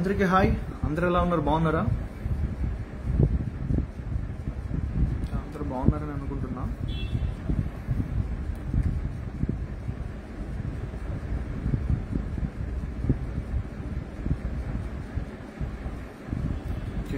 అందరికీ హాయ్ అందరు ఎలా ఉన్నారు బాగున్నారా అందరూ బాగున్నారని అనుకుంటున్నా ఓకే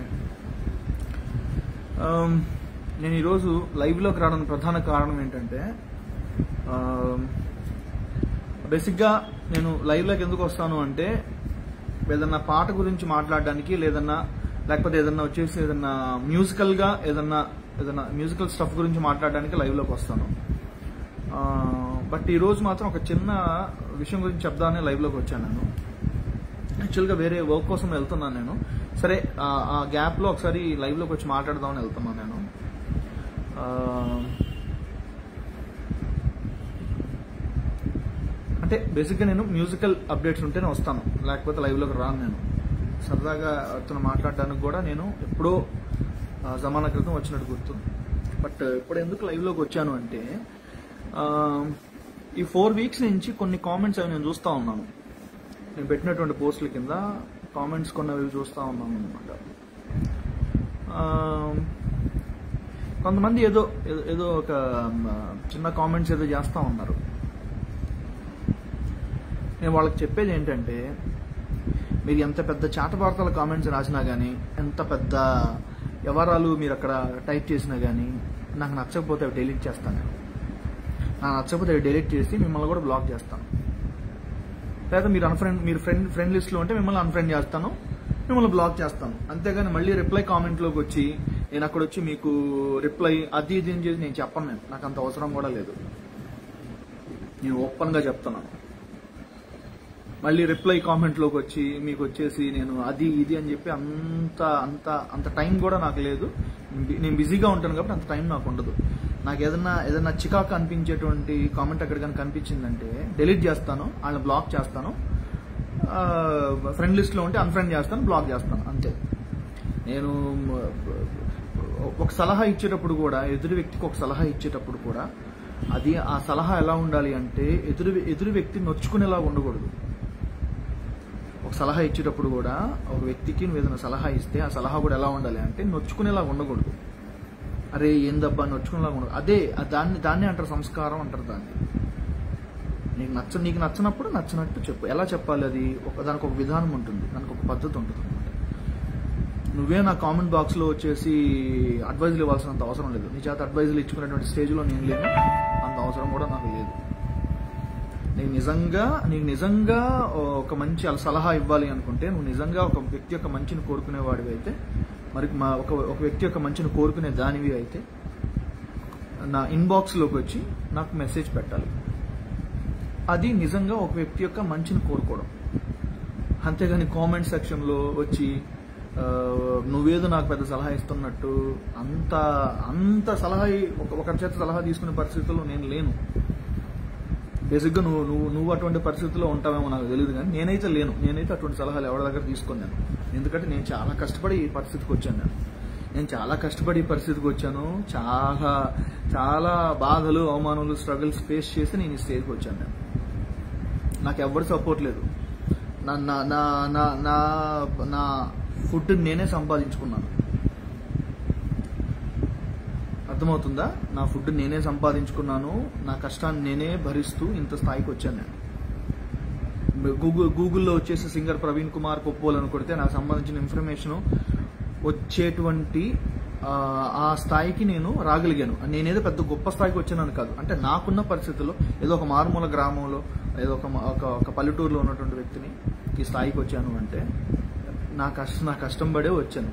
Um, నేను ఈరోజు లైవ్లోకి రావడానికి ప్రధాన కారణం ఏంటంటే um, బేసిక్గా నేను లైవ్లోకి ఎందుకు వస్తాను అంటే ఏదన్నా పాట గురించి మాట్లాడడానికి లేదన్నా లేకపోతే ఏదన్నా వచ్చేసి ఏదన్నా మ్యూజికల్గా ఏదన్నా ఏదన్నా మ్యూజికల్ స్టఫ్ గురించి మాట్లాడడానికి లైవ్లోకి వస్తాను బట్ ఈ రోజు మాత్రం ఒక చిన్న విషయం గురించి చెప్దామని లైవ్లోకి వచ్చాను నేను యాక్చువల్గా వేరే వర్క్ కోసం వెళ్తున్నాను నేను సరే ఆ- ఆ గ్యాప్లో ఒకసారి లైవ్లోకి వచ్చి మాట్లాడదామని వెళ్తున్నాను నేను ఆ, అంటే బేసిక్గా నేను మ్యూజికల్ అప్డేట్స్ ఉంటేనే వస్తాను లేకపోతే లైవ్లోకి రాను నేను సరదాగా అతను మాట్లాడడానికి కూడా నేను ఎప్పుడో ఆ, జమానా క్రితం వచ్చినట్టు గుర్తు బట్ ఇప్పుడు ఎందుకు లైవ్లోకి వచ్చాను అంటే ఆ, ఈ ఫోర్ వీక్స్ నుంచి కొన్ని కామెంట్స్ అవి నేను చూస్తూ ఉన్నాను నేను పెట్టినటువంటి పోస్టుల కింద కామెంట్స్ కొన్ని అవి చూస్తూ ఉన్నాను అనమాట కొంతమంది ఏదో ఏదో- ఏదో ఒక మ, చిన్న కామెంట్స్ ఏదో చేస్తూ ఉన్నారు నేను వాళ్ళకి చెప్పేది ఏంటంటే మీరు ఎంత పెద్ద చాటవార్తల కామెంట్స్ రాసినా కానీ ఎంత పెద్ద వ్యవహారాలు మీరు అక్కడ టైప్ చేసినా కానీ నాకు నచ్చకపోతే అవి డిలీట్ చేస్తాను నేను నాకు నచ్చకపోతే అవి డిలీట్ చేసి మిమ్మల్ని కూడా బ్లాక్ చేస్తాను లేదా మీరు అన్ఫ్రెండ్ మీరు ఫ్రెండ్ ఫ్రెండ్ లిస్ట్లో ఉంటే మిమ్మల్ని అన్ఫ్రెండ్ చేస్తాను మిమ్మల్ని బ్లాక్ చేస్తాను అంతేగాని మళ్ళీ రిప్లై కామెంట్లోకి వచ్చి నేను అక్కడ వచ్చి మీకు రిప్లై అది ఇది అని చేసి నేను చెప్పను నేను నాకు అంత అవసరం కూడా లేదు నేను ఓపెన్గా చెప్తున్నాను మళ్ళీ రిప్లై కామెంట్లోకి వచ్చి మీకు వచ్చేసి నేను అది ఇది అని చెప్పి అంత అంత అంత టైం కూడా నాకు లేదు నేను బిజీగా ఉంటాను కాబట్టి అంత టైం నాకు ఉండదు నాకు ఏదన్నా ఏదన్నా చికాకు అనిపించేటువంటి కామెంట్ అక్కడ కానీ కనిపించిందంటే డిలీట్ చేస్తాను వాళ్ళని బ్లాక్ చేస్తాను ఫ్రెండ్ లిస్ట్లో ఉంటే అన్ఫ్రెండ్ చేస్తాను బ్లాక్ చేస్తాను అంతే నేను మ, ఒక సలహా ఇచ్చేటప్పుడు కూడా ఎదురు వ్యక్తికి ఒక సలహా ఇచ్చేటప్పుడు కూడా అది ఆ సలహా ఎలా ఉండాలి అంటే ఎదురు ఎదురు వ్యక్తి నొచ్చుకునేలా ఉండకూడదు ఒక సలహా ఇచ్చేటప్పుడు కూడా ఒక వ్యక్తికి నువ్వు ఏదైనా సలహా ఇస్తే ఆ సలహా కూడా ఎలా ఉండాలి అంటే నొచ్చుకునేలా ఉండకూడదు అరే ఏందబ్బా నొచ్చుకునేలా ఉండదు అదే ఆ దాన్ని దాన్ని అంటారు సంస్కారం అంటారు దాన్ని నీకు నచ్చ నీకు నచ్చినప్పుడు నచ్చినట్టు చెప్పు ఎలా చెప్పాలి అది ఒక దానికి ఒక విధానం ఉంటుంది దానికి ఒక పద్ధతి ఉంటుంది అనమాట నువ్వే నా కామెంట్ బాక్స్లో వచ్చేసి అడ్వైజులు ఇవ్వాల్సినంత అవసరం లేదు నీ చేత అడ్వైజులు ఇచ్చుకునేటువంటి స్టేజ్లో నేను లేను అంత అవసరం కూడా నాకు లేదు నీకు నిజంగా నీకు నిజంగా ఒక మంచి అలా సలహా ఇవ్వాలి అనుకుంటే నువ్వు నిజంగా ఒక వ్యక్తి యొక్క మంచిని కోరుకునేవాడివి అయితే మరి మా ఒక ఒక వ్యక్తి యొక్క మంచిని కోరుకునే దానివి అయితే నా ఇన్బాక్స్లోకి వచ్చి నాకు మెసేజ్ పెట్టాలి అది నిజంగా ఒక వ్యక్తి యొక్క మంచిని కోరుకోవడం అంతేగాని కామెంట్ సెక్షన్లో వచ్చి ఆ, నువ్వేదో నాకు పెద్ద సలహా ఇస్తున్నట్టు అంత అంత సలహా ఇ- ఒక ఒకరి చేత సలహా తీసుకునే పరిస్థితుల్లో నేను లేను బేసిక్గా నువ్వు నువ్వు నువ్వు అటువంటి పరిస్థితుల్లో ఉంటావేమో నాకు తెలియదు కానీ నేనైతే లేను నేనైతే అటువంటి సలహాలు ఎవరి దగ్గర తీసుకున్నాను ఎందుకంటే నేను చాలా కష్టపడి ఈ పరిస్థితికి వచ్చాను నేను నేను చాలా కష్టపడి ఈ పరిస్థితికి వచ్చాను చాలా చాలా బాధలు అవమానాలు స్ట్రగుల్స్ ఫేస్ చేసి నేను ఈ స్టేజ్కి వచ్చాను నేను నాకు ఎవరు సపోర్ట్ లేదు నా నా నా నా నా నా ఫుడ్ నేనే సంపాదించుకున్నాను అర్థమవుతుందా నా ఫుడ్ నేనే సంపాదించుకున్నాను నా కష్టాన్ని నేనే భరిస్తూ ఇంత స్థాయికి వచ్చాను నేను గూగుల్ గూగుల్లో వచ్చేసి సింగర్ ప్రవీణ్ కుమార్ కొప్పోలు అని కొడితే నాకు సంబంధించిన ఇన్ఫర్మేషన్ వచ్చేటువంటి ఆ, ఆ స్థాయికి నేను రాగలిగాను నేనేదో పెద్ద గొప్ప స్థాయికి వచ్చానని కాదు అంటే నాకున్న పరిస్థితుల్లో ఏదో ఒక మారుమూల గ్రామంలో ఏదో ఒక మా- ఒక ఒక పల్లెటూరులో ఉన్నటువంటి వ్యక్తిని ఈ స్థాయికి వచ్చాను అంటే నా కష్టం నా కష్టం పడే వచ్చాను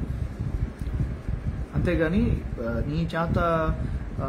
అంతేగాని ఆ, నీ చేత ఆ,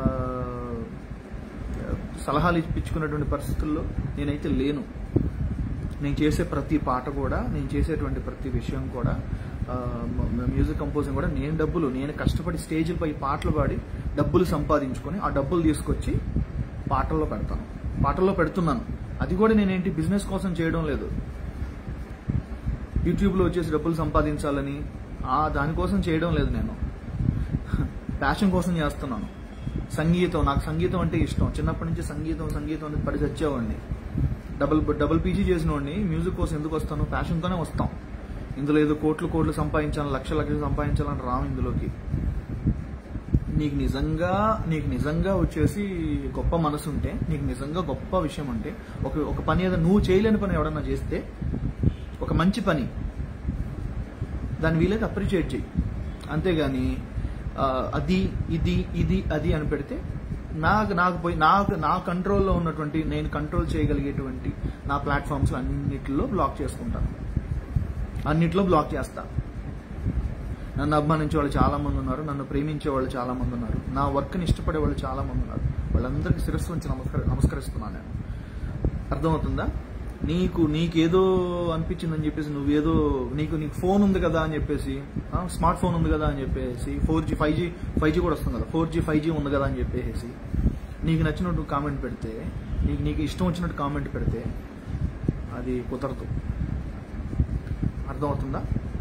సలహాలు ఇప్పించుకున్నటువంటి పరిస్థితుల్లో నేనైతే లేను నేను చేసే ప్రతి పాట కూడా నేను చేసేటువంటి ప్రతి విషయం కూడా ఆ, మ- మ- మ్యూజిక్ కంపోజింగ్ కూడా నేను డబ్బులు నేను కష్టపడి స్టేజ్పై పాటలు పాడి డబ్బులు సంపాదించుకొని ఆ డబ్బులు తీసుకొచ్చి పాటల్లో పెడతాను పాటల్లో పెడుతున్నాను అది కూడా నేనేంటి బిజినెస్ కోసం చేయడం లేదు యూట్యూబ్లో వచ్చేసి డబ్బులు సంపాదించాలని ఆ దానికోసం చేయడం లేదు నేను ప్యాషన్ కోసం చేస్తున్నాను సంగీతం నాకు సంగీతం అంటే ఇష్టం చిన్నప్పటి నుంచి సంగీతం సంగీతం అనేది పడి చచ్చేవాడిని డబుల్ డబుల్ పీజీ చేసిన వాడిని మ్యూజిక్ కోసం ఎందుకు వస్తాను ప్యాషన్తోనే వస్తాం ఇందులో ఏదో కోట్లు కోట్లు సంపాదించాలని లక్ష లక్షలు సంపాదించాలని రాము ఇందులోకి నీకు నిజంగా నీకు నిజంగా వచ్చేసి గొప్ప మనసు ఉంటే నీకు నిజంగా గొప్ప విషయం ఉంటే ఒక ఒక పని ఏదో నువ్వు చేయలేని పని ఎవడన్నా చేస్తే ఒక మంచి పని దాన్ని వీలైతే అప్రిషియేట్ చేయి అంతేగాని ఆ, అది ఇది ఇది అది అని పెడితే నాకు నాకు పోయి నాకు నా కంట్రోల్లో ఉన్నటువంటి నేను కంట్రోల్ చేయగలిగేటువంటి నా ప్లాట్ఫామ్స్ అన్నిటిలో బ్లాక్ చేసుకుంటాను అన్నిట్లో బ్లాక్ చేస్తా నన్ను అభిమానించే వాళ్ళు చాలా మంది ఉన్నారు నన్ను ప్రేమించే వాళ్ళు చాలా మంది ఉన్నారు నా వర్క్ని ఇష్టపడే వాళ్ళు చాలా మంది ఉన్నారు వాళ్ళందరికీ శిరస్సు ఉంచి నమస్కరి నమస్కరిస్తున్నాను నేను అర్థమవుతుందా నీకు నీకేదో అనిపించిందని చెప్పేసి నువ్వేదో నీకు నీకు ఫోన్ ఉంది కదా అని చెప్పేసి ఆ, స్మార్ట్ ఫోన్ ఉంది కదా అని చెప్పేసి four G five G five G కూడా వస్తుంది కదా ఫోర్ జీ ఫైవ్ జీ ఉంది కదా అని చెప్పేసి నీకు నచ్చినట్టు కామెంట్ పెడితే నీకు నీకు ఇష్టం వచ్చినట్టు కామెంట్ పెడితే అది కుదరదు అర్థమవుతుందా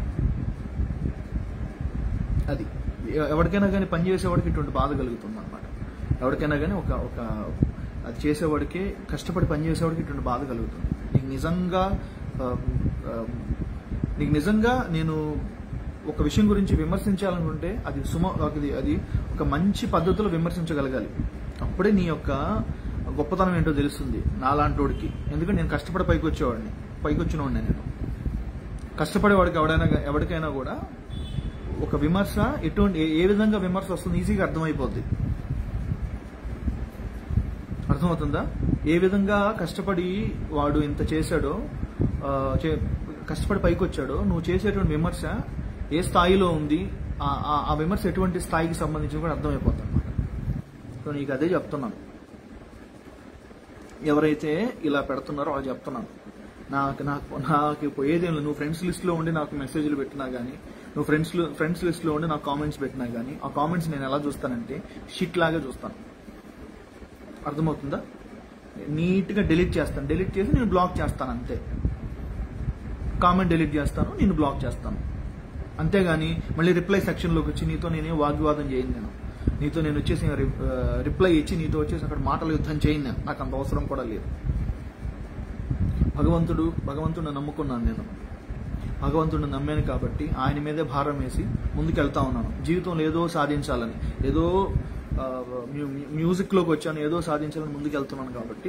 అది ఎ- ఎవరికైనా కానీ పని చేసేవాడికి ఇటువంటి బాధ కలుగుతుంది అనమాట ఎవరికైనా కానీ ఒక ఒక అది చేసేవాడికి కష్టపడి పని చేసేవాడికి ఇటువంటి బాధ కలుగుతుంది నీకు నిజంగా ఆ, ఆ, నీకు నిజంగా నేను ఒక విషయం గురించి విమర్శించాలనుకుంటే అది సుమ అది అది ఒక మంచి పద్ధతిలో విమర్శించగలగాలి అప్పుడే నీ యొక్క గొప్పతనం ఏంటో తెలుస్తుంది నాలాంటోడికి ఎందుకంటే నేను కష్టపడి పైకి వచ్చేవాడిని పైకి వచ్చినవాడిని నేను కష్టపడేవాడికి ఎవడైనా ఎవరికైనా కూడా ఒక విమర్శ ఎటువంటి ఏ- ఏ విధంగా విమర్శ వస్తుంది ఈజీగా అర్థమైపోద్ది అర్థమవుతుందా ఏ విధంగా కష్టపడి వాడు ఇంత చేశాడో ఆ, చే- కష్టపడి పైకి వచ్చాడో నువ్వు చేసేటువంటి విమర్శ ఏ స్థాయిలో ఉంది ఆ- ఆ- ఆ విమర్శ ఎటువంటి స్థాయికి సంబంధించి కూడా అర్థమైపోతుంది అనమాట సో నీకు అదే చెప్తున్నాను ఎవరైతే ఇలా పెడుతున్నారో వాళ్ళు చెప్తున్నాను నాకు నాకు నాకు పోయేదేం లేదు నువ్వు ఫ్రెండ్స్ లిస్ట్లో ఉండి నాకు మెసేజ్లు పెట్టినా కానీ నువ్వు ఫ్రెండ్స్ ఫ్రెండ్స్ లిస్ట్లో ఉండి నాకు కామెంట్స్ పెట్టినా కానీ ఆ కామెంట్స్ నేను ఎలా చూస్తానంటే షిట్ లాగా చూస్తాను అర్థమవుతుందా నీట్గా డిలీట్ చేస్తాను డిలీట్ చేసి నేను బ్లాక్ చేస్తాను అంతే కామెంట్ డిలీట్ చేస్తాను నేను బ్లాక్ చేస్తాను అంతేగాని మళ్ళీ రిప్లై సెక్షన్లోకి వచ్చి నీతో నేనే వాగ్వివాదం చేయను నేను నీతో నేను వచ్చేసి రిప్లై ఇచ్చి నీతో వచ్చేసి అక్కడ మాటల యుద్ధం చేయను నేను నాకు అంత అవసరం కూడా లేదు భగవంతుడు భగవంతుడిని నమ్ముకున్నాను నేను భగవంతుడిని నమ్మాను కాబట్టి ఆయన మీదే భారం వేసి ముందుకెళ్తా ఉన్నాను జీవితంలో ఏదో సాధించాలని ఏదో ఆ, మ్యూ- మ్యూజిక్లోకి వచ్చాను ఏదో సాధించాలని ముందుకెళ్తున్నాను కాబట్టి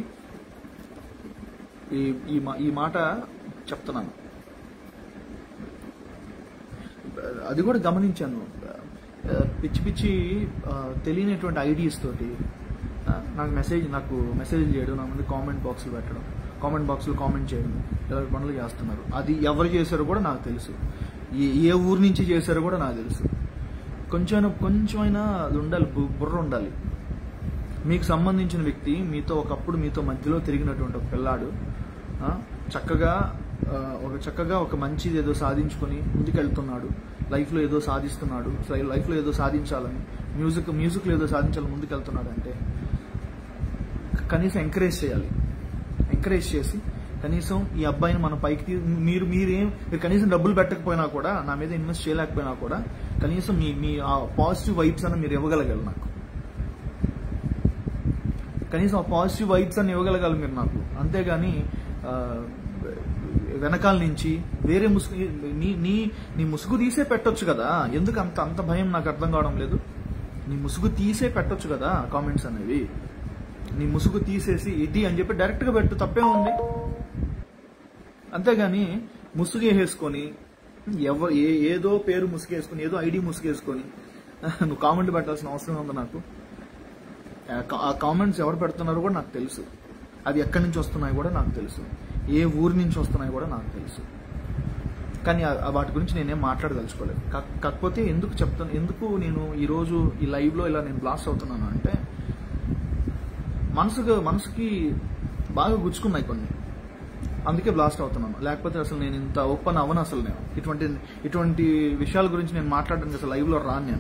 ఈ ఈ మా- ఈ మాట చెప్తున్నాను అది కూడా గమనించాను ఆ, పిచ్చి పిచ్చి ఆ, తెలియనటువంటి ఐడియాస్ తోటి ఆ, నాకు మెసేజ్ నాకు మెసేజ్ చేయడం నా ముందు కామెంట్ బాక్స్లు పెట్టడం కామెంట్ బాక్స్లో కామెంట్ చేయడం ఇలాంటి పనులు చేస్తున్నారు అది ఎవరు చేశారో కూడా నాకు తెలుసు ఏ ఏ ఊరు నుంచి చేశారో కూడా నాకు తెలుసు కొంచెం కొంచెమైనా అది ఉండాలి బు- బుర్ర ఉండాలి మీకు సంబంధించిన వ్యక్తి మీతో ఒకప్పుడు మీతో మధ్యలో తిరిగినటువంటి ఒక పిల్లాడు ఆ, చక్కగా ఆ, ఒక చక్కగా ఒక మంచిది ఏదో సాధించుకొని ముందుకెళ్తున్నాడు లైఫ్లో ఏదో సాధిస్తున్నాడు లై- లైఫ్లో ఏదో సాధించాలని మ్యూజిక్ మ్యూజిక్లో ఏదో సాధించాలని ముందుకెళ్తున్నాడు అంటే కనీసం ఎంకరేజ్ చేయాలి ఎంకరేజ్ చేసి కనీసం ఈ అబ్బాయిని మన పైకి తీ- మీరు మీరేం మీరు కనీసం డబ్బులు పెట్టకపోయినా కూడా నా మీద ఇన్వెస్ట్ చేయలేకపోయినా కూడా కనీసం మీ మీ ఆ పాజిటివ్ వైబ్స్ అని మీరు ఇవ్వగలగాలి నాకు కనీసం ఆ పాజిటివ్ వైబ్స్ అని ఇవ్వగలగాలి మీరు నాకు అంతేగాని ఆ, వెనకాల నుంచి వేరే ముసుగు నీ నీ నీ ముసుగు తీసే పెట్టొచ్చు కదా ఎందుకు అంత అంత భయం నాకు అర్థం కావడం లేదు నీ ముసుగు తీసే పెట్టొచ్చు కదా కామెంట్స్ అనేవి నీ ముసుగు తీసేసి ఇది అని చెప్పి డైరెక్ట్గా పెట్టు తప్పే ఉంది అంతేగాని ముసుగు వేసేసుకొని ఎవ ఏ ఏదో పేరు ముసుగేసుకొని ఏదో ఐడి ముసుగేసుకొని నువ్వు కామెంట్ పెట్టాల్సిన అవసరం ఉంది నాకు ఆ కా- ఆ కామెంట్స్ ఎవరు పెడుతున్నారో కూడా నాకు తెలుసు అది ఎక్కడి నుంచి వస్తున్నాయో కూడా నాకు తెలుసు ఏ ఊరి నుంచి వస్తున్నాయో కూడా నాకు తెలుసు కానీ ఆ- ఆ వాటి గురించి నేనేం మాట్లాడదలుచుకోలేదు కా- కాకపోతే ఎందుకు చెప్తాను ఎందుకు నేను ఈరోజు ఈ లైవ్లో ఇలా నేను బ్లాస్ట్ అవుతున్నాను అంటే మనసుకు మనసుకి బాగా గుచ్చుకున్నాయి కొన్ని అందుకే బ్లాస్ట్ అవుతున్నాను లేకపోతే అసలు నేను ఇంత ఓపెన్ అవ్వను అసలు నేను ఇటువంటి ఇటువంటి విషయాల గురించి నేను మాట్లాడడానికి అసలు లైవ్లో రాను నేను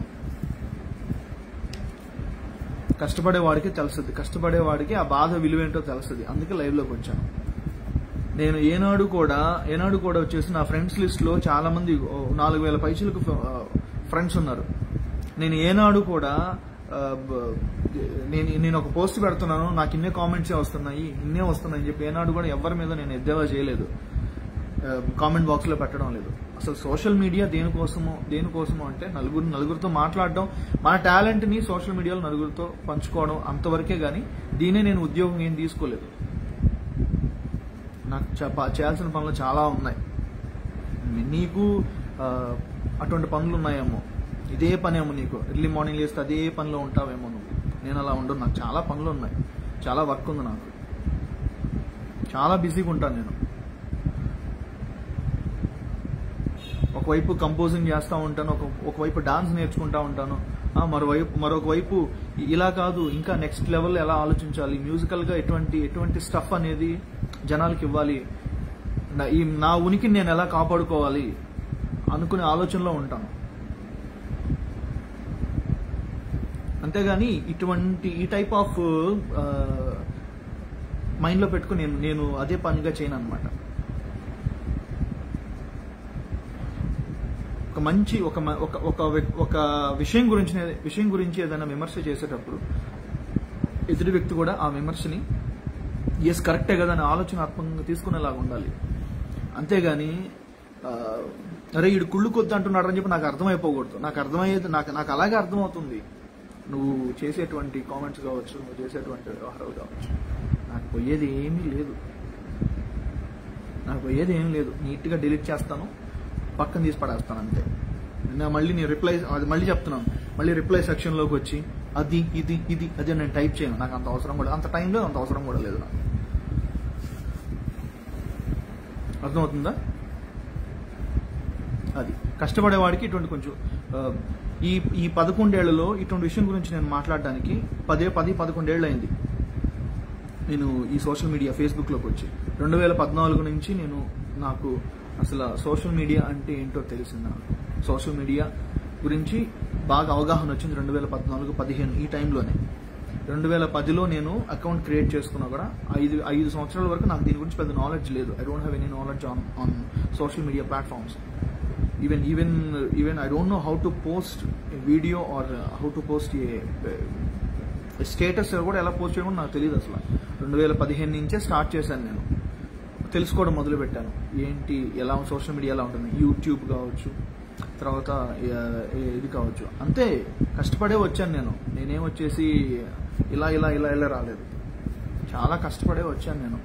కష్టపడేవాడికి తెలుస్తుంది కష్టపడేవాడికి ఆ బాధ విలువేంటో తెలుస్తుంది అందుకే లైవ్లోకి వచ్చాను నేను ఏనాడు కూడా ఏనాడు కూడా వచ్చేసి నా ఫ్రెండ్స్ లిస్ట్లో చాలా మంది ఓ నాలుగు వేల పైసలకు ఫ్రెండ్స్ ఉన్నారు నేను ఏనాడు కూడా ఆ, బ- నేను నేను ఒక పోస్ట్ పెడుతున్నాను నాకు ఇన్నే కామెంట్సే వస్తున్నాయి ఇన్నే వస్తున్నాయి అని చెప్పి ఏనాడు కూడా ఎవరి మీద నేను ఎద్దేవా చేయలేదు కామెంట్ బాక్స్ లో పెట్టడం లేదు అసలు సోషల్ మీడియా దేనికోసమో దేనికోసమో అంటే నలుగురు నలుగురితో మాట్లాడడం మన టాలెంట్ ని సోషల్ మీడియాలో నలుగురితో పంచుకోవడం అంతవరకే గానీ దీనే నేను ఉద్యోగం ఏం తీసుకోలేదు నాకు చ- చేయాల్సిన పనులు చాలా ఉన్నాయి నీకు ఆ, అటువంటి పనులు ఉన్నాయేమో ఇదే పనేమో నీకు ఎర్లీ మార్నింగ్ లేస్తే అదే పనిలో ఉంటావేమో నువ్వు నేను అలా ఉండను నాకు చాలా పనులు ఉన్నాయి చాలా వర్క్ ఉంది నాకు చాలా బిజీగా ఉంటాను నేను ఒకవైపు కంపోజింగ్ చేస్తూ ఉంటాను ఒక ఒకవైపు డాన్స్ నేర్చుకుంటా ఉంటాను ఆ, మరోవైపు మరొక వైపు ఇలా కాదు ఇంకా నెక్స్ట్ లెవెల్ ఎలా ఆలోచించాలి మ్యూజికల్ గా ఎటువంటి ఎటువంటి స్టఫ్ అనేది జనాలకి ఇవ్వాలి నా- ఈ నా ఉనికిని నేను ఎలా కాపాడుకోవాలి అనుకునే ఆలోచనలో ఉంటాను అంతేగాని ఇటువంటి ఈ టైప్ ఆఫ్ మైండ్ లో పెట్టుకుని నేను నేను అదే పనిగా చేయను అనమాట ఒక మంచి ఒక మ- ఒక ఒక వ్య- ఒక విషయం గురించి నే- విషయం గురించి ఏదైనా విమర్శ చేసేటప్పుడు ఎదుటి వ్యక్తి కూడా ఆ విమర్శని ఎస్ కరెక్టే కదా అని ఆలోచనాత్మకంగా తీసుకునేలాగా ఉండాలి అంతేగాని ఆ, అరే ఈడు కుళ్ళు కొద్ది అంటున్నాడు అని చెప్పి నాకు అర్థమైపోకూడదు నాకు అర్థమయ్యేది నాకు నాకు అలాగే అర్థమవుతుంది నువ్వు చేసేటువంటి కామెంట్స్ కావచ్చు నువ్వు చేసేటువంటి వ్యవహారాలు కావచ్చు నాకు పోయేది ఏమీ లేదు నాకు పోయేది ఏం లేదు నీట్గా డిలీట్ చేస్తాను పక్కన తీసి పడేస్తాను అంతే నిన్న మళ్ళీ నేను రిప్లై అది మళ్ళీ చెప్తున్నాను మళ్ళీ రిప్లై సెక్షన్లోకి వచ్చి అది ఇది ఇది అది అని నేను టైప్ చేయను నాకు అంత అవసరం కూడా అంత టైం లేదు అంత అవసరం కూడా లేదు నాకు అర్థమవుతుందా అది కష్టపడేవాడికి ఇటువంటి కొంచెం ఆ, ఈ ఈ పదకొండేళ్లలో ఇటువంటి విషయం గురించి నేను మాట్లాడడానికి పదే పది పదకొండేళ్ళు అయింది నేను ఈ సోషల్ మీడియా ఫేస్బుక్లోకి వచ్చి రెండు వేల పద్నాలుగు నుంచి నేను నాకు అసలు సోషల్ మీడియా అంటే ఏంటో తెలిసింది నాకు సోషల్ మీడియా గురించి బాగా అవగాహన వచ్చింది రెండు వేల పద్నాలుగు పదిహేను ఈ టైంలోనే రెండు వేల పదిలో నేను అకౌంట్ క్రియేట్ చేసుకున్నా కూడా ఐదు ఐదు సంవత్సరాల వరకు నాకు దీని గురించి పెద్ద నాలెడ్జ్ లేదు I don't have any knowledge on on social media platforms even even even I don't know how to post video or how to post a status కూడా ఎలా పోస్ట్ చేయడం నాకు తెలియదు అసలు రెండు వేల పదిహేను నుంచే స్టార్ట్ చేశాను నేను తెలుసుకోవడం మొదలు పెట్టాను ఏంటి ఎలా సోషల్ మీడియా ఎలా ఉంటుంది యూట్యూబ్ కావచ్చు తర్వాత ఆ, ఇది కావచ్చు అంతే కష్టపడే వచ్చాను నేను నేనేం వచ్చేసి ఇలా ఇలా ఇలా ఇలా రాలేదు చాలా కష్టపడే వచ్చాను నేను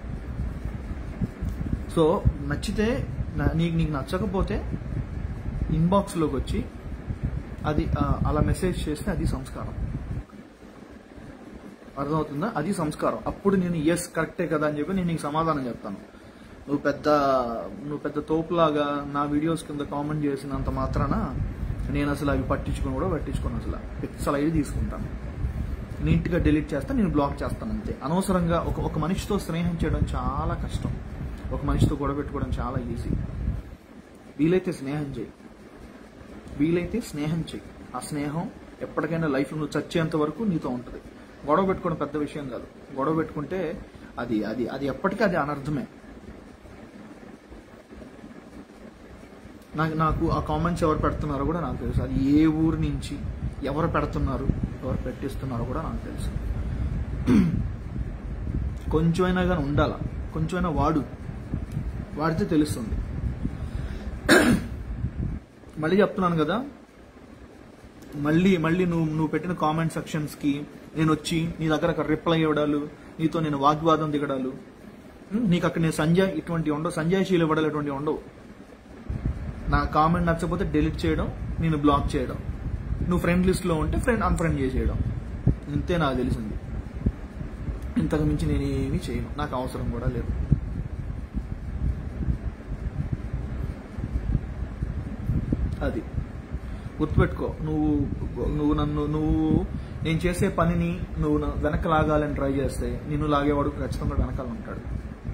సో నచ్చితే నా- నీకు నీకు నచ్చకపోతే ఇన్బాక్స్లోకి వచ్చి అది ఆ, అలా మెసేజ్ చేస్తే అది సంస్కారం అర్థమవుతుందా అది సంస్కారం అప్పుడు నేను ఎస్ కరెక్టే కదా అని చెప్పి నేను నీకు సమాధానం చెప్తాను నువ్వు పెద్ద నువ్వు పెద్ద తోపులాగా నా వీడియోస్ కింద కామెంట్ చేసినంత మాత్రాన నేను అసలు అవి పట్టించుకొని కూడా పట్టించుకోను అసలు పిక్సల్ ఐడి తీసుకుంటాను నీట్గా డిలీట్ చేస్తా నేను బ్లాక్ చేస్తాను అంతే అనవసరంగా ఒక ఒక మనిషితో స్నేహం చేయడం చాలా కష్టం ఒక మనిషితో గొడవ పెట్టుకోవడం చాలా ఈజీ వీలైతే స్నేహం చేయి వీలైతే స్నేహం చెయ్యి ఆ స్నేహం ఎప్పటికైనా లైఫ్లో నువ్వు చచ్చేంత వరకు నీతో ఉంటుంది గొడవ పెట్టుకోవడం పెద్ద విషయం కాదు గొడవ పెట్టుకుంటే అది అది అది ఎప్పటికీ అది అనర్థమే నాకు నాకు ఆ కామెంట్స్ ఎవరు పెడుతున్నారో కూడా నాకు తెలుసు అది ఏ ఊరు నుంచి ఎవరు పెడుతున్నారు ఎవరు పెట్టిస్తున్నారో కూడా నాకు తెలుసు కొంచెమైనా కానీ ఉండాల కొంచెమైనా వాడు వాడితే తెలుస్తుంది మళ్ళీ చెప్తున్నాను కదా మళ్ళీ మళ్ళీ నువ్వు నువ్వు పెట్టిన కామెంట్ సెక్షన్స్ కి నేను వచ్చి నీ దగ్గర అక్కడ రిప్లై ఇవ్వడాలు నీతో నేను వాగ్వాదం దిగడాలు ఉం, నీకు అక్కడ నేను సంజయ్ ఇటువంటి ఉండవు సంజయశీలు ఇవ్వడాలు ఇటువంటి ఉండవు నా కామెంట్ నచ్చకపోతే డిలీట్ చేయడం నేను బ్లాక్ చేయడం నువ్వు ఫ్రెండ్ లిస్ట్ లో ఉంటే ఫ్రెండ్ అన్ఫ్రెండ్ చేసేయడం ఇంతే నాకు తెలిసింది ఇంతకు మించి నేను ఏమీ చేయను నాకు అవసరం కూడా లేదు అది గుర్తుపెట్టుకో నువ్వు నువ్వు నన్ను నువ్వు నేను చేసే పనిని నువ్వు నా- వెనక్కి లాగాలని ట్రై చేస్తే నిన్ను లాగేవాడు ఖచ్చితంగా వెనకాల ఉంటాడు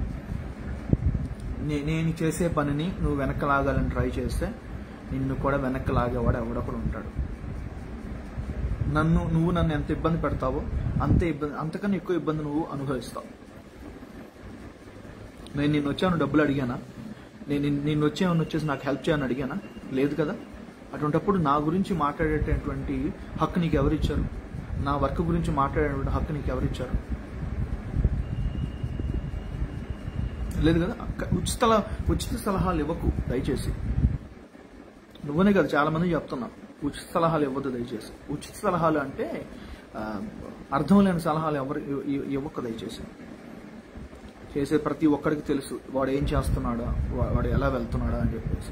నే- నేను చేసే పనిని నువ్వు వెనక్కి లాగాలని ట్రై చేస్తే నిన్ను కూడా వెనక్కి లాగేవాడు ఎవడొకడు ఉంటాడు నన్ను నువ్వు నన్ను ఎంత ఇబ్బంది పెడతావో అంతే ఇబ్బంది అంతకన్నా ఎక్కువ ఇబ్బంది నువ్వు అనుభవిస్తావు నేను నిన్ను వచ్చాను డబ్బులు అడిగానా నేను నిన్ను- నిన్ను వచ్చాను వచ్చేసి నాకు హెల్ప్ చేయని అడిగానా లేదు కదా అటువంటప్పుడు నా గురించి మాట్లాడేటటువంటి హక్కు నీకు ఎవరిచ్చారు నా వర్క్ గురించి మాట్లాడేటువంటి హక్కు నీకు ఎవరిచ్చారు లేదు కదా అక్క- ఉచిత ఉచిత సలహాలు ఇవ్వకు దయచేసి నువ్వనే కదా చాలా మంది చెప్తున్నా ఉచిత సలహాలు ఇవ్వద్దు దయచేసి ఉచిత సలహాలు అంటే ఆ, అర్థం లేని సలహాలు ఎవరు ఇవ్- ఇవ్- ఇవ్వకు దయచేసి చేసే ప్రతి ఒక్కరికి తెలుసు వాడు ఏం చేస్తున్నాడా వా- వాడు ఎలా వెళ్తున్నాడా అని చెప్పేసి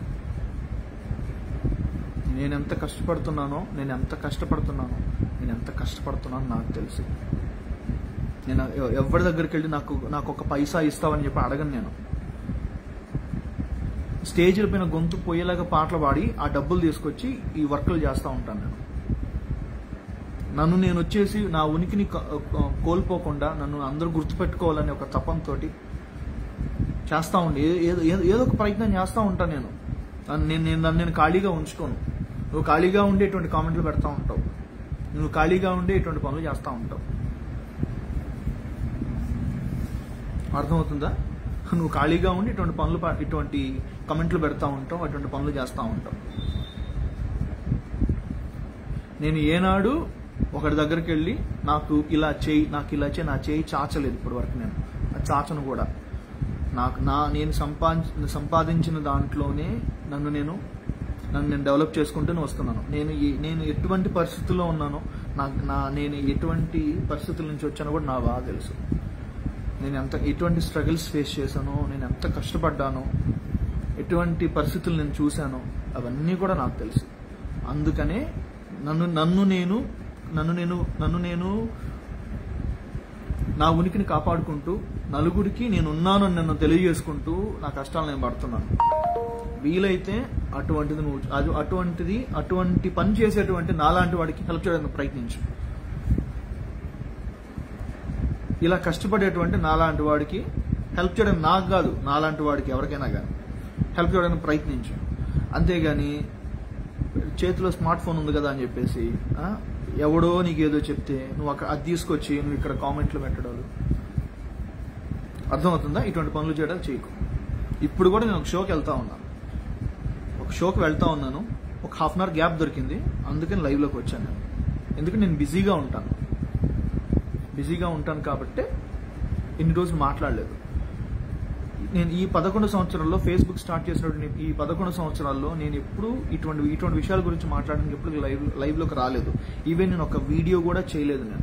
నేను ఎంత కష్టపడుతున్నానో నేను ఎంత కష్టపడుతున్నానో నేను ఎంత కష్టపడుతున్నానో నాకు తెలుసు నేను ఎవ- ఎవరి దగ్గరికి వెళ్ళి నాకు నాకు ఒక పైసా ఇస్తావని చెప్పి అడగను నేను స్టేజ్ల పైన గొంతు పోయేలాగా పాటలు పాడి ఆ డబ్బులు తీసుకొచ్చి ఈ వర్కులు చేస్తూ ఉంటాను నేను నన్ను నేను వచ్చేసి నా ఉనికిని క- క- కోల్పోకుండా నన్ను అందరూ గుర్తుపెట్టుకోవాలని ఒక తపంతోటి చేస్తూ ఉండి ఏ- ఏదో ఏదో ఏదో ఒక ప్రయత్నం చేస్తూ ఉంటాను నేను నన్ను నేను నేను నన్ను నేను ఖాళీగా ఉంచుకోను నువ్వు ఖాళీగా ఉండి ఇటువంటి కామెంట్లు పెడతా ఉంటావు నువ్వు ఖాళీగా ఉండి ఇటువంటి పనులు చేస్తూ ఉంటావు అర్థమవుతుందా నువ్వు ఖాళీగా ఉండి ఇటువంటి పనులు ప- ఇటువంటి కమెంట్లు పెడతా ఉంటావు అటువంటి పనులు చేస్తూ ఉంటావు నేను ఏనాడు ఒకటి దగ్గరికి వెళ్ళి నాకు ఇలా చేయి నాకు ఇలా చేయి నా చేయి చాచలేదు ఇప్పటి వరకు నేను ఆ చాచను కూడా నాకు నా నేను సంపాదించిన సంపాదించిన దాంట్లోనే నన్ను నేను నన్ను నేను డెవలప్ చేసుకుంటూనే వస్తున్నాను నేను ఈ- నేను ఎటువంటి పరిస్థితుల్లో ఉన్నానో నాకు నా నేను ఎటువంటి పరిస్థితుల నుంచి వచ్చానో కూడా నా బాగా తెలుసు నేను ఎంత ఎటువంటి స్ట్రగుల్స్ ఫేస్ చేశానో నేను ఎంత కష్టపడ్డానో ఎటువంటి పరిస్థితులు నేను చూశానో అవన్నీ కూడా నాకు తెలుసు అందుకనే నన్ను నన్ను నేను నన్ను నేను నన్ను నేను నా ఉనికిని కాపాడుకుంటూ నలుగురికి నేను ఉన్నాను అని నన్ను తెలియజేసుకుంటూ నా కష్టాలు నేను పడుతున్నాను వీలైతే అటువంటిది నువ్వు అది అటువంటిది అటువంటి పని చేసేటువంటి నాలాంటి వాడికి హెల్ప్ చేయడానికి ప్రయత్నించు ఇలా కష్టపడేటువంటి నాలాంటి వాడికి హెల్ప్ చేయడం నాకు కాదు నాలాంటి వాడికి ఎవరికైనా కానీ హెల్ప్ చేయడానికి ప్రయత్నించు అంతేగాని చేతిలో స్మార్ట్ ఫోన్ ఉంది కదా అని చెప్పేసి ఆ, ఎవడో నీకు ఏదో చెప్తే నువ్వు అక్కడ అది తీసుకొచ్చి నువ్వు ఇక్కడ కామెంట్లు పెట్టడాలు అర్థమవుతుందా ఇటువంటి పనులు చేయడం చేయకు ఇప్పుడు కూడా నేను ఒక షోకి వెళ్తా ఉన్నాను ఒక షోకి వెళ్తా ఉన్నాను ఒక హాఫ్ అన్ అవర్ గ్యాప్ దొరికింది అందుకని లైవ్లోకి వచ్చాను నేను ఎందుకంటే నేను బిజీగా ఉంటాను బిజీగా ఉంటాను కాబట్టి ఇన్ని రోజులు మాట్లాడలేదు నేను ఈ పదకొండు సంవత్సరాల్లో ఫేస్బుక్ స్టార్ట్ చేసినటువంటి ఈ పదకొండు సంవత్సరాల్లో నేను ఎప్పుడు ఇటువంటి ఇటువంటి విషయాల గురించి మాట్లాడడానికి ఎప్పుడు లైవ్ లైవ్లోకి రాలేదు ఈవెన్ నేను ఒక వీడియో కూడా చేయలేదు నేను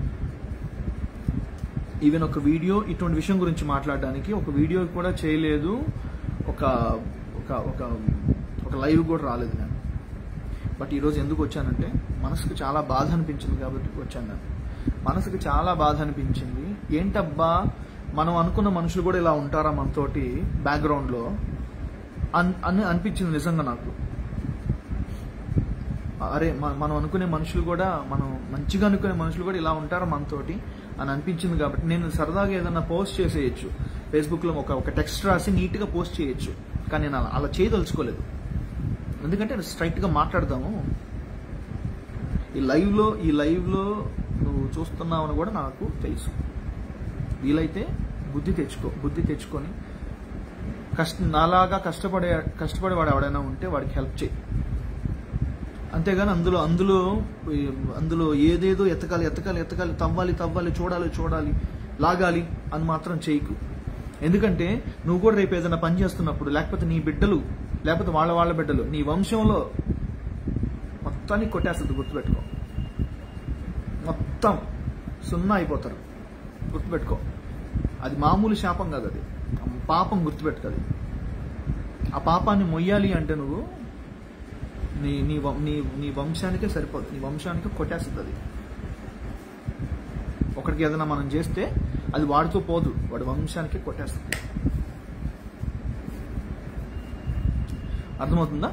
ఈవెన్ ఒక వీడియో ఇటువంటి విషయం గురించి మాట్లాడడానికి ఒక వీడియో కూడా చేయలేదు ఒక ఒక ఒక ఒక లైవ్ కూడా రాలేదు నేను బట్ ఈరోజు ఎందుకు వచ్చానంటే మనసుకు చాలా బాధ అనిపించింది కాబట్టి వచ్చాను నేను మనసుకు చాలా బాధ అనిపించింది ఏంటబ్బా మనం అనుకున్న మనుషులు కూడా ఇలా ఉంటారా మనతోటి బ్యాక్గ్రౌండ్లో అన్ అని అనిపించింది నిజంగా నాకు అరే మ- మనం అనుకునే మనుషులు కూడా మనం మంచిగా అనుకునే మనుషులు కూడా ఇలా ఉంటారా మనతోటి అని అనిపించింది కాబట్టి నేను సరదాగా ఏదైనా పోస్ట్ చేసేయచ్చు ఫేస్బుక్లో ఒక ఒక టెక్స్ట్ రాసి నీట్గా పోస్ట్ చేయొచ్చు కానీ నేను అలా- అలా చేయదలుచుకోలేదు ఎందుకంటే స్ట్రైట్గా మాట్లాడదాము ఈ లైవ్లో ఈ లైవ్లో నువ్వు చూస్తున్నావని కూడా నాకు తెలుసు వీలైతే బుద్ధి తెచ్చుకో బుద్ధి తెచ్చుకొని కష్ట నాలాగా కష్టపడే కష్టపడేవాడు ఎవడైనా ఉంటే వాడికి హెల్ప్ చేయి అంతేగాని అందులో అందులో ఈ, అందులో ఏదేదో ఎతకాలి ఎతకాలి ఎతకాలి తవ్వాలి తవ్వాలి చూడాలి చూడాలి లాగాలి అని మాత్రం చేయకు ఎందుకంటే నువ్వు కూడా రేపు ఏదైనా పని చేస్తున్నప్పుడు లేకపోతే నీ బిడ్డలు లేకపోతే వాళ్ళ వాళ్ళ బిడ్డలు నీ వంశంలో మొత్తాన్ని కొట్టేస్తుంది గుర్తుపెట్టుకో మొత్తం సున్నా అయిపోతారు గుర్తుపెట్టుకో అది మామూలు శాపం కాదు అది పాపం గుర్తుపెట్టుకది ఆ పాపాన్ని మొయ్యాలి అంటే నువ్వు నీ నీ వం- నీ నీ వంశానికే సరిపోదు నీ వంశానికే కొట్టేస్తుంది అది ఒకరికి ఏదైనా మనం చేస్తే అది వాడితో పోదు వాడి వంశానికే కొట్టేస్తుంది అర్థమవుతుందా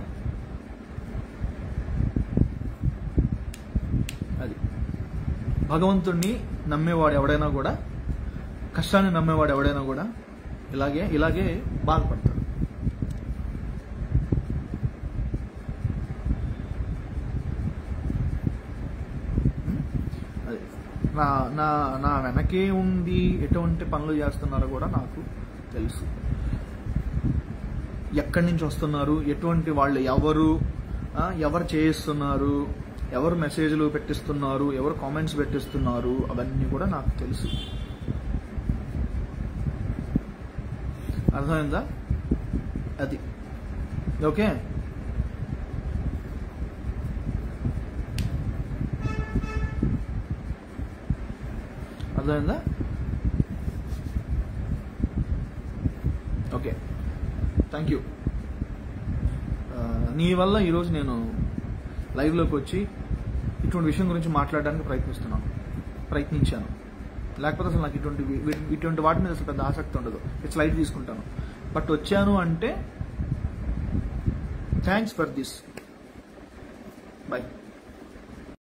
అది భగవంతుణ్ణి నమ్మేవాడు ఎవడైనా కూడా కష్టాన్ని నమ్మేవాడు ఎవడైనా కూడా ఇలాగే ఇలాగే బాధపడతాడు అది నా నా నా వెనకే ఉండి ఎటువంటి పనులు చేస్తున్నారో కూడా నాకు తెలుసు ఎక్కడి నుంచి వస్తున్నారు ఎటువంటి వాళ్ళు ఎవరు ఆ, ఎవరు చేయిస్తున్నారు ఎవరు మెసేజ్లు పెట్టిస్తున్నారు ఎవరు కామెంట్స్ పెట్టిస్తున్నారు అవన్నీ కూడా నాకు తెలుసు అర్థమైందా అది ఓకే అర్థమైందా ఓకే థ్యాంక్ యూ నీ వల్ల ఈరోజు నేను లైవ్లోకి వచ్చి ఇటువంటి విషయం గురించి మాట్లాడడానికి ప్రయత్నిస్తున్నాను ప్రయత్నించాను లేకపోతే అసలు నాకు ఇటువంటి వి- వి- ఇటువంటి వాటి మీద అసలు పెద్ద ఆసక్తి ఉండదు ఇట్స్ లైట్ తీసుకుంటాను బట్ వచ్చాను అంటే థ్యాంక్స్ ఫర్ దిస్ బై